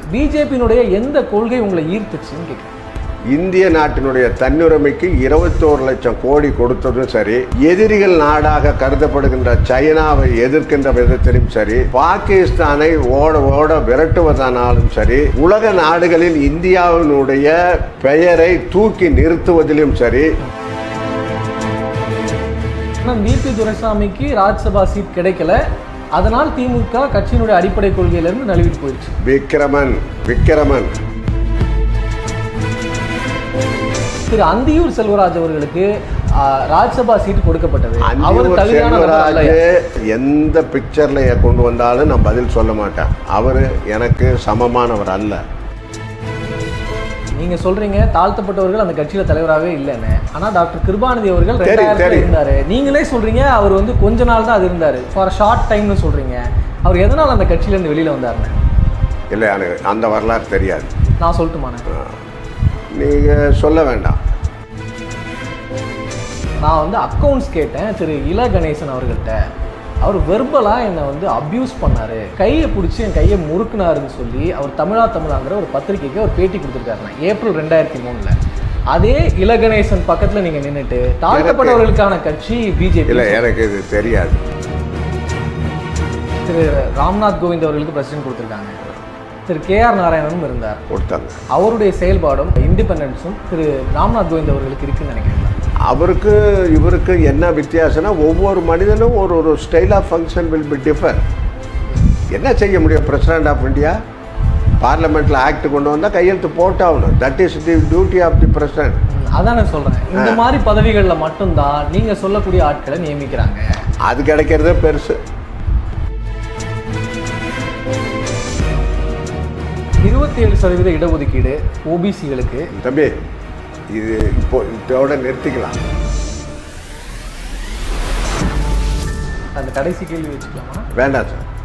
பிஜேபியினுடைய எந்த கொள்கை உங்களை ஈர்த்துச்சுன்னு கேட்குறேன் இந்திய நாட்டினுடைய தன்னுரிமைக்கு இருபத்தோரு லட்சம் கோடி கொடுத்ததும் சரி எதிரிகள் நாடாக கருதப்படுகின்ற சைனாவை எதிர்க்கின்ற விதத்திலும் சரி பாகிஸ்தானை ஓட ஓட விரட்டுவதானாலும் சரி உலக நாடுகளில் இந்தியாவினுடைய பெயரை தூக்கி நிறுத்துவதிலும் சரி ஆனால் நீதி துரைசாமிக்கு ராஜ்சபா சீட் கிடைக்கல அதனால் திமுக கட்சியினுடைய அடிப்படை கொள்கையிலிருந்து நழுவிட்டு போயிடுச்சு விக்ரமன் விக்ரமன் திரு அந்தியூர் செல்வராஜ் அவர்களுக்கு ஆ, ராஜ்சபா சீட் கொடுக்கப்பட்டது அவர் அந்தியூர் தகுதியான செல்வராஜ் நபரா எந்த பிக்சர்ல கொண்டு வந்தாலும் நான் பதில் சொல்ல மாட்டேன் அவரு எனக்கு சமமானவர் அல்ல நீங்க சொல்றீங்க தாழ்த்தப்பட்டவர்கள் அந்த கட்சியில தலைவராகவே இல்லைன்னு ஆனா டாக்டர் கிருபாநிதி அவர்கள் தெரியும், ரெண்டாயிரத்துல தெரியும். இருந்தாரு நீங்களே சொல்றீங்க அவர் வந்து கொஞ்ச நாள் தான் அது இருந்தாரு ஃபார் ஷார்ட் டைம்னு சொல்றீங்க அவர் எதனால அந்த கட்சியில இருந்து வெளியில வந்தாருன்னு இல்லை எனக்கு அந்த வரலாறு தெரியாது நான் சொல்லட்டுமாண்ணே நீங்க சொல்ல வேண்டாம் நான் வந்து அக்கௌண்ட்ஸ் கேட்டேன் திரு இல கணேசன் அவர்கள்ட்ட அவர் வெர்பலாக என்னை வந்து அப்யூஸ் பண்ணாரு கையை பிடிச்சி என் கையை முறுக்குனாருன்னு சொல்லி அவர் தமிழா தமிழாங்கிற ஒரு பத்திரிக்கைக்கு ஒரு பேட்டி கொடுத்துருக்காருண்ணே ஏப்ரல் ரெண்டாயிரத்தி மூணுல அதே இலகணேசன் பக்கத்துல நீங்க நின்னுட்டு தாழ்த்தப்பட்டவர்களுக்கான கட்சி பிஜேபி இல்லை எனக்கு இது தெரியாது திரு ராம்நாத் கோவிந்த் அவர்களுக்கு பிரசிடென்ட் கொடுத்துருக்காங்க திரு கே ஆர் நாராயணனும் இருந்தார் கொடுத்தாங்க அவருடைய செயல்பாடும் இண்டிபெண்டன்ஸும் திரு ராம்நாத் கோவிந்த் அவர்களுக்கு இருக்குன்னு நினைக்கிறேன் அவருக்கு இவருக்கு என்ன வித்தியாசம்னா ஒவ்வொரு மனிதனும் ஒரு ஒரு style of function will be differ என்ன செய்ய முடியும் பிரசிடென்ட் ஆஃப் இந்தியா பார்லிமெண்ட்டில் ஆக்ட் கொண்டு வந்தால் கையெழுத்து போட்டாகணும் that is the duty of the president அதான் நான் சொல்றேன் இந்த மாதிரி பதவிகள்ல மட்டும்தான் நீங்க சொல்லக்கூடிய ஆட்களை நியமிக்கிறாங்க அது கிடைக்கிறதே பெருசு இருபத்தி ஏழு சதவீத இடஒதுக்கீடு ஓபிசிகளுக்கு தம்பி இது இப்போ இதோட நிறுத்திக்கலாம் அந்த கடைசி கேள்வி வச்சுக்கலாமா வேண்டாம் சார்